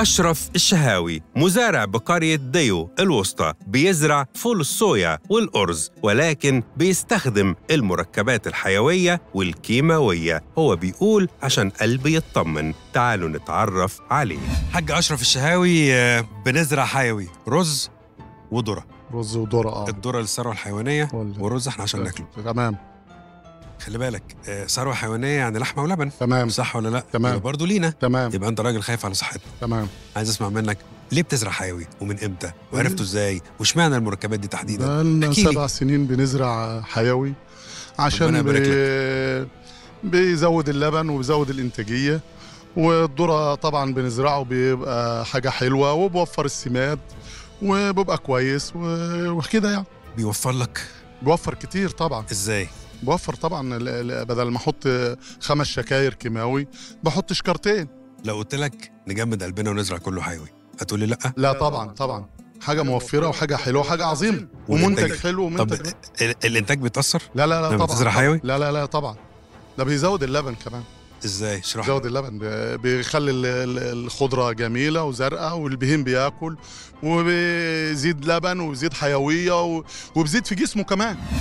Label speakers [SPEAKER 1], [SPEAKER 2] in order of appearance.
[SPEAKER 1] أشرف الشهاوي مزارع بقرية ديو الوسطى بيزرع فول الصويا والأرز ولكن بيستخدم المركبات الحيوية والكيماوية هو بيقول عشان قلبي يطمن تعالوا نتعرف عليه
[SPEAKER 2] حاج اشرف الشهاوي آه، بنزرع حيوي رز وذره
[SPEAKER 3] رز وذره اه
[SPEAKER 2] الذره للثروه الحيوانيه
[SPEAKER 3] وال-
[SPEAKER 2] والرز احنا عشان ناكله
[SPEAKER 3] تمام
[SPEAKER 2] خلي بالك آه، ثروه حيوانيه يعني لحمه ولبن
[SPEAKER 3] تمام
[SPEAKER 2] صح ولا لا
[SPEAKER 3] تمام.
[SPEAKER 2] يبقى برضه لينا
[SPEAKER 3] تمام
[SPEAKER 2] يبقى انت راجل خايف على صحتنا
[SPEAKER 3] تمام
[SPEAKER 2] عايز اسمع منك ليه بتزرع حيوي ومن امتى وعرفته ازاي واشمعنى المركبات دي تحديدا
[SPEAKER 3] بقالنا
[SPEAKER 2] احكي لي.
[SPEAKER 3] سبع سنين بنزرع حيوي عشان
[SPEAKER 2] ربنا يبارك
[SPEAKER 3] بي... بيزود اللبن وبيزود الانتاجيه والذره طبعا بنزرعه بيبقى حاجه حلوه وبوفر السماد وبيبقى كويس و- وكده يعني
[SPEAKER 2] بيوفر لك
[SPEAKER 3] بيوفر كتير طبعا
[SPEAKER 2] ازاي
[SPEAKER 3] بوفر طبعا ال- ال- بدل ما احط خمس شكاير كيماوي بحط شكارتين
[SPEAKER 2] لو قلت لك نجمد قلبنا ونزرع كله حيوي هتقولي لا
[SPEAKER 3] لا طبعا طبعا حاجه موفره وحاجه حلوه وحاجه عظيمه ومنتج
[SPEAKER 2] والإنتاج-
[SPEAKER 3] حلو
[SPEAKER 2] طب
[SPEAKER 3] ومنتج
[SPEAKER 2] ال- الانتاج بيتاثر
[SPEAKER 3] لا لا لا
[SPEAKER 2] لما
[SPEAKER 3] طبعا
[SPEAKER 2] تزرع
[SPEAKER 3] طبعاً.
[SPEAKER 2] حيوي؟
[SPEAKER 3] لا لا لا طبعا ده بيزود اللبن كمان
[SPEAKER 2] ازاي اشرح
[SPEAKER 3] بيزود اللبن بي- بيخلي ال- ال- الخضره جميله وزرقاء والبهيم بياكل وبيزيد لبن وبيزيد حيويه و- وبيزيد في جسمه كمان